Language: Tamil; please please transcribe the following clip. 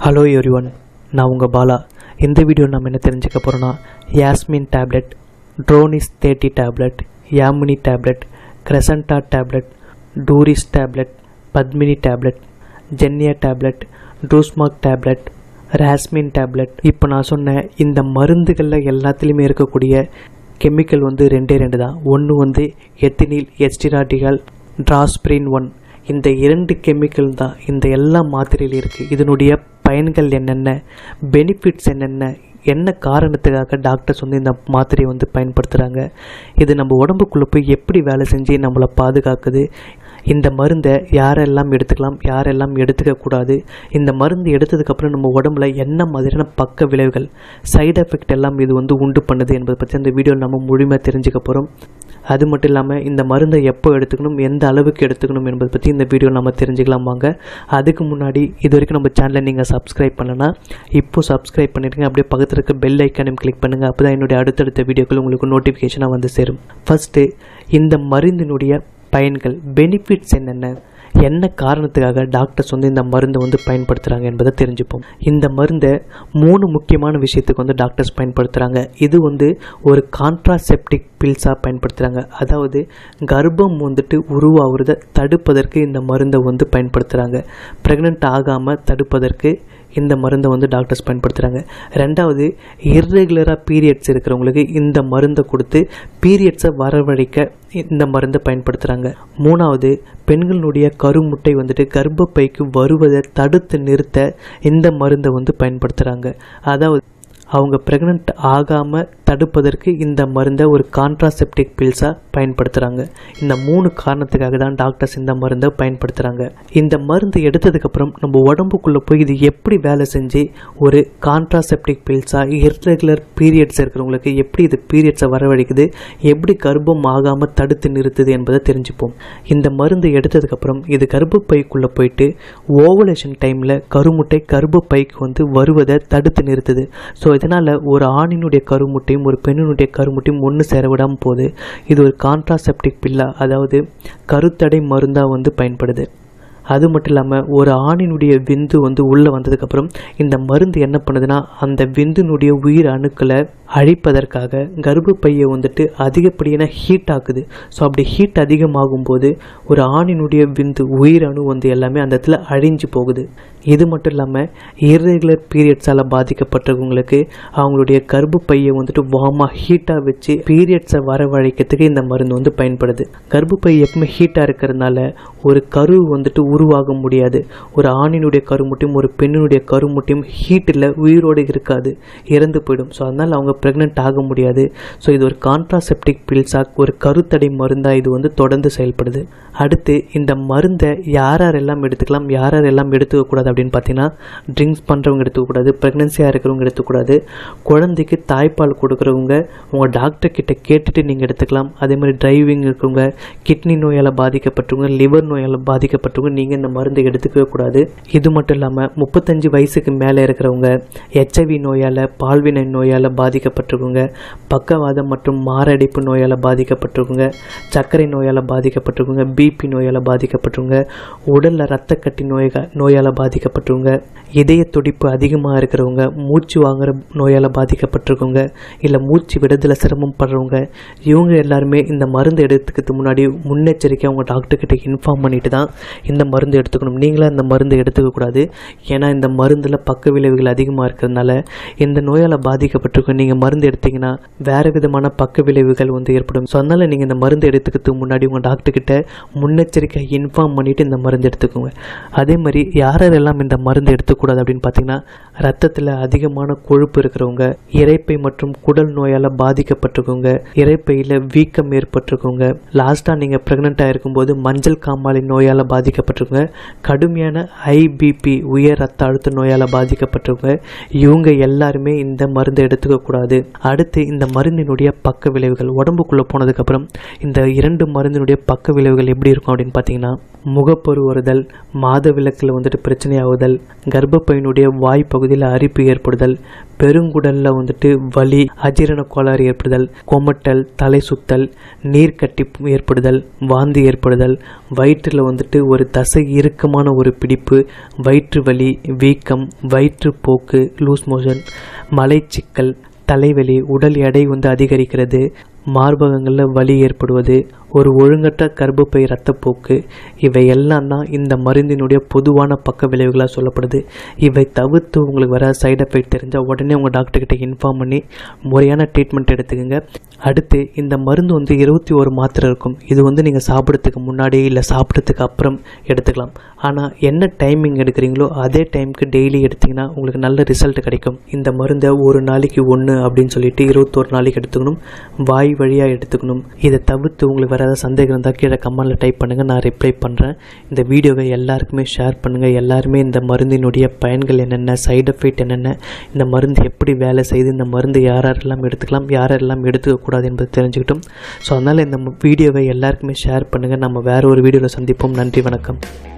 ஹலோ எவ்ரிவன் நான் உங்கள் பாலா இந்த வீடியோ நம்ம என்ன தெரிஞ்சுக்க போகிறோன்னா யாஸ்மின் டேப்லெட் ட்ரோனிஸ் தேர்ட்டி டேப்லெட் யாமினி டேப்லெட் கிரெசண்டா டேப்லெட் டூரிஸ் டேப்லெட் பத்மினி டேப்லெட் ஜென்னியா டேப்லெட் ட்ரூஸ்மாக் டேப்லெட் ராஸ்மின் டேப்லெட் இப்போ நான் சொன்ன இந்த மருந்துகளில் எல்லாத்துலேயுமே இருக்கக்கூடிய கெமிக்கல் வந்து ரெண்டே ரெண்டு தான் ஒன்று வந்து எத்தினில் எஸ்டிராட்டிகள் ட்ராஸ்பிரின் ஒன் இந்த இரண்டு கெமிக்கல் தான் இந்த எல்லா மாத்திரையிலும் இருக்குது இதனுடைய பயன்கள் என்னென்ன பெனிஃபிட்ஸ் என்னென்ன என்ன காரணத்துக்காக டாக்டர்ஸ் வந்து இந்த மாத்திரையை வந்து பயன்படுத்துகிறாங்க இது நம்ம உடம்புக்குள்ளே போய் எப்படி வேலை செஞ்சு நம்மளை பாதுகாக்குது இந்த மருந்தை யாரெல்லாம் எடுத்துக்கலாம் யாரெல்லாம் எடுத்துக்கக்கூடாது இந்த மருந்து எடுத்ததுக்கப்புறம் நம்ம உடம்புல என்ன மாதிரியான பக்க விளைவுகள் சைடு எஃபெக்ட் எல்லாம் இது வந்து உண்டு பண்ணுது என்பதை பற்றி இந்த வீடியோ நம்ம முழுமையாக தெரிஞ்சுக்க போகிறோம் அது மட்டும் இல்லாமல் இந்த மருந்தை எப்போ எடுத்துக்கணும் எந்த அளவுக்கு எடுத்துக்கணும் என்பதை பற்றி இந்த வீடியோ நம்ம தெரிஞ்சுக்கலாம் வாங்க அதுக்கு முன்னாடி இது வரைக்கும் நம்ம சேனலை நீங்கள் சப்ஸ்கிரைப் பண்ணலன்னா இப்போ சப்ஸ்கிரைப் பண்ணிடுங்க அப்படியே பக்கத்தில் இருக்க பெல் ஐக்கானையும் கிளிக் பண்ணுங்கள் அப்போ தான் என்னுடைய அடுத்தடுத்த வீடியோக்கள் உங்களுக்கு நோட்டிஃபிகேஷனாக வந்து சேரும் ஃபஸ்ட்டு இந்த மருந்தினுடைய பயன்கள் பெனிஃபிட்ஸ் என்னென்ன என்ன காரணத்துக்காக டாக்டர்ஸ் வந்து இந்த மருந்தை வந்து பயன்படுத்துகிறாங்க என்பதை தெரிஞ்சுப்போம் இந்த மருந்தை மூணு முக்கியமான விஷயத்துக்கு வந்து டாக்டர்ஸ் பயன்படுத்துகிறாங்க இது வந்து ஒரு கான்ட்ராசெப்டிக் பில்ஸாக பயன்படுத்துகிறாங்க அதாவது கர்ப்பம் வந்துட்டு உருவாகிறத தடுப்பதற்கு இந்த மருந்தை வந்து பயன்படுத்துகிறாங்க ப்ரெக்னென்ட் ஆகாமல் தடுப்பதற்கு இந்த மருந்தை வந்து டாக்டர்ஸ் பயன்படுத்துகிறாங்க ரெண்டாவது இர்ரெகுலராக பீரியட்ஸ் இருக்கிறவங்களுக்கு இந்த மருந்தை கொடுத்து பீரியட்ஸை வரவழைக்க இந்த மருந்தை பயன்படுத்துகிறாங்க மூணாவது பெண்களுடைய கருமுட்டை வந்துட்டு கர்ப்பப்பைக்கு வருவதை தடுத்து நிறுத்த இந்த மருந்தை வந்து பயன்படுத்துகிறாங்க அதாவது அவங்க ப்ரெக்னென்ட் ஆகாமல் தடுப்பதற்கு இந்த மருந்தை ஒரு கான்ட்ராசெப்டிக் பில்ஸாக பயன்படுத்துகிறாங்க இந்த மூணு காரணத்துக்காக தான் டாக்டர்ஸ் இந்த மருந்தை பயன்படுத்துகிறாங்க இந்த மருந்து எடுத்ததுக்கப்புறம் நம்ம உடம்புக்குள்ளே போய் இது எப்படி வேலை செஞ்சு ஒரு கான்ட்ராசெப்டிக் பில்ஸாக இர்ரெகுலர் பீரியட்ஸ் இருக்கிறவங்களுக்கு எப்படி இது பீரியட்ஸை வரவழைக்குது எப்படி கர்ப்பம் ஆகாமல் தடுத்து நிறுத்துது என்பதை தெரிஞ்சுப்போம் இந்த மருந்து எடுத்ததுக்கப்புறம் இது கர்ப்பப்பைக்குள்ளே போயிட்டு ஓவலேஷன் டைமில் கருமுட்டை கர்ப்பப்பைக்கு வந்து வருவதை தடுத்து நிறுத்துது ஸோ இதனால் ஒரு ஆணினுடைய கருமுட்டையும் ஒரு பெண்ணினுடைய கருமுட்டையும் ஒன்று சேர விடாமல் போகுது இது ஒரு கான்ட்ராசெப்டிக் பில்லா அதாவது கருத்தடை மருந்தாக வந்து பயன்படுது அது மட்டும் இல்லாமல் ஒரு ஆணினுடைய விந்து வந்து உள்ளே வந்ததுக்கப்புறம் இந்த மருந்து என்ன பண்ணுதுன்னா அந்த விந்துனுடைய உயிர் அணுக்களை அழிப்பதற்காக கர்ப்பப்பையை வந்துட்டு அதிகப்படியான ஹீட் ஆக்குது ஸோ அப்படி ஹீட் அதிகமாகும் போது ஒரு ஆணினுடைய விந்து உயிர் அணு வந்து எல்லாமே அந்த இடத்துல அழிஞ்சு போகுது இது மட்டும் இல்லாமல் இர்ரெகுலர் பீரியட்ஸால் பாதிக்கப்பட்டவங்களுக்கு அவங்களுடைய கர்ப்பப்பையை வந்துட்டு வார்மாக ஹீட்டாக வச்சு பீரியட்ஸை வரவழைக்கிறதுக்கு இந்த மருந்து வந்து பயன்படுது கர்ப்பப்பை எப்பவுமே ஹீட்டாக இருக்கிறதுனால ஒரு கரு வந்துட்டு உருவாக முடியாது ஒரு ஆணினுடைய கருமுட்டையும் ஒரு பெண்ணினுடைய கருமுட்டையும் ஹீட்டில் உயிரோடு இருக்காது இறந்து போயிடும் ஸோ அதனால் அவங்க ப்ரெக்னென்ட் ஆக முடியாது ஸோ இது ஒரு கான்ட்ராசெப்டிக் பில்ஸாக ஒரு கருத்தடை மருந்தாக இது வந்து தொடர்ந்து செயல்படுது அடுத்து இந்த மருந்தை யார் யாரெல்லாம் எடுத்துக்கலாம் யார் யாரெல்லாம் எடுத்துக்கக்கூடாது அப்படின்னு பார்த்தீங்கன்னா ட்ரிங்க்ஸ் பண்ணுறவங்க எடுத்துக்கக்கூடாது ப்ரெக்னென்சியாக இருக்கிறவங்க எடுத்துக்கூடாது குழந்தைக்கு தாய்ப்பால் கொடுக்குறவங்க உங்கள் டாக்டர் கிட்ட கேட்டுட்டு நீங்கள் எடுத்துக்கலாம் அதே மாதிரி டிரைவிங் இருக்கிறவங்க கிட்னி நோயால் பாதிக்கப்பட்டவங்க லிவர் நோயால் பாதிக்கப்பட்டவங்க நீங்கள் இந்த மருந்தை எடுத்துக்கவே கூடாது இது மட்டும் இல்லாமல் முப்பத்தஞ்சு வயசுக்கு மேலே இருக்கிறவங்க ஹெச்ஐவி நோயால் பால்வினை நோயால் பாதிக்கப்பட்டிருக்கவங்க பக்கவாதம் மற்றும் மாரடைப்பு நோயால் பாதிக்கப்பட்டிருக்கவங்க சர்க்கரை நோயால் பாதிக்கப்பட்டிருக்கவங்க பிபி நோயால் பாதிக்கப்பட்டவங்க உடலில் ரத்த கட்டி நோய்கள் நோயால் பாதிக்கப்பட்டவங்க இதய துடிப்பு அதிகமாக இருக்கிறவங்க மூச்சு வாங்குற நோயால் பாதிக்கப்பட்டிருக்கவங்க இல்லை மூச்சு விடுதலை சிரமம் படுறவங்க இவங்க எல்லாருமே இந்த மருந்து எடுத்துக்கிறதுக்கு முன்னாடி முன்னெச்சரிக்கை அவங்க டாக்டர்கிட்ட இன்ஃபார்ம் பண்ணிட்டு தான் இந்த மருந்து எடுத்துக்கணும் நீங்களாம் இந்த மருந்து எடுத்துக்கக்கூடாது ஏன்னா இந்த மருந்தில் பக்க விளைவுகள் அதிகமாக இருக்கிறதுனால இந்த நோயால் பாதிக்கப்பட்டிருக்க நீங்கள் மருந்து எடுத்தீங்கன்னா வேறு விதமான பக்க விளைவுகள் வந்து ஏற்படும் ஸோ அதனால் நீங்கள் இந்த மருந்து எடுத்துக்கிறதுக்கு முன்னாடி உங்கள் டாக்டர்கிட்ட முன்னெச்சரிக்கை இன்ஃபார்ம் பண்ணிவிட்டு இந்த மருந்து எடுத்துக்கோங்க அதே மாதிரி யாரெல்லாம் இந்த மருந்து எடுத்துக்கூடாது அப்படின்னு பார்த்தீங்கன்னா ரத்தத்தில் அதிகமான கொழுப்பு இருக்கிறவங்க இறைப்பை மற்றும் குடல் நோயால் பாதிக்கப்பட்டிருக்கவங்க இறைப்பையில் வீக்கம் ஏற்பட்டிருக்கவங்க லாஸ்ட்டாக நீங்கள் ப்ரெக்னெண்ட்டாக இருக்கும்போது மஞ்சள் காமாலை நோயால் பாதிக்கப்பட்டிருக்கவங்க கடுமையான ஐபிபி உயர் ரத்த அழுத்த நோயால் பாதிக்கப்பட்டிருக்கவங்க இவங்க எல்லாருமே இந்த மருந்தை எடுத்துக்கக்கூடாது அடுத்து இந்த மருந்தினுடைய பக்க விளைவுகள் உடம்புக்குள்ளே போனதுக்கப்புறம் இந்த இரண்டு மருந்தினுடைய பக்க விளைவுகள் எப்படி இருக்கும் அப்படின்னு பார்த்தீங்கன்னா முகப்பொரு வருதல் மாத விளக்கில் வந்துட்டு பிரச்சனையாகுதல் கர்ப்பப்பையினுடைய வாய் பகுதியில் அரிப்பு ஏற்படுதல் பெருங்குடலில் வந்துட்டு வலி அஜீரண கோளாறு ஏற்படுதல் கொமட்டல் தலை சுத்தல் நீர்க்கட்டி ஏற்படுதல் வாந்தி ஏற்படுதல் வயிற்றில் வந்துட்டு ஒரு தசை இறுக்கமான ஒரு பிடிப்பு வயிற்று வலி வீக்கம் வயிற்றுப்போக்கு லூஸ் மோஷன் மலைச்சிக்கல் தலைவலி உடல் எடை வந்து அதிகரிக்கிறது மார்பகங்களில் வலி ஏற்படுவது ஒரு ஒழுங்கற்ற கர்ப்பப்பை இரத்தப்போக்கு இவை எல்லாம் தான் இந்த மருந்தினுடைய பொதுவான பக்க விளைவுகளாக சொல்லப்படுது இவை தவிர்த்து உங்களுக்கு வர சைடு எஃபெக்ட் தெரிஞ்சால் உடனே உங்கள் டாக்டர்கிட்ட இன்ஃபார்ம் பண்ணி முறையான ட்ரீட்மெண்ட் எடுத்துக்கோங்க அடுத்து இந்த மருந்து வந்து இருபத்தி ஒரு மாத்திரை இருக்கும் இது வந்து நீங்கள் சாப்பிட்றதுக்கு முன்னாடி இல்லை சாப்பிட்றதுக்கு அப்புறம் எடுத்துக்கலாம் ஆனால் என்ன டைமிங் எடுக்கிறீங்களோ அதே டைமுக்கு டெய்லி எடுத்திங்கன்னா உங்களுக்கு நல்ல ரிசல்ட் கிடைக்கும் இந்த மருந்தை ஒரு நாளைக்கு ஒன்று அப்படின்னு சொல்லிட்டு இருபத்தொரு நாளைக்கு எடுத்துக்கணும் வாய் வழியாக எடுத்துக்கணும் இதை தவிர்த்து உங்களுக்கு வேறு ஏதாவது சந்தேகம் இருந்தால் கீழே கமெண்டில் டைப் பண்ணுங்கள் நான் ரிப்ளை பண்ணுறேன் இந்த வீடியோவை எல்லாருக்குமே ஷேர் பண்ணுங்கள் எல்லாருமே இந்த மருந்தினுடைய பயன்கள் என்னென்ன சைடு எஃபெக்ட் என்னென்ன இந்த மருந்து எப்படி வேலை செய்து இந்த மருந்து யார் யாரெல்லாம் எடுத்துக்கலாம் யார் யாரெல்லாம் எடுத்துக்கக்கூடாது என்பது தெரிஞ்சுக்கிட்டோம் ஸோ அதனால் இந்த வீடியோவை எல்லாருக்குமே ஷேர் பண்ணுங்கள் நம்ம வேறு ஒரு வீடியோவில் சந்திப்போம் நன்றி வணக்கம்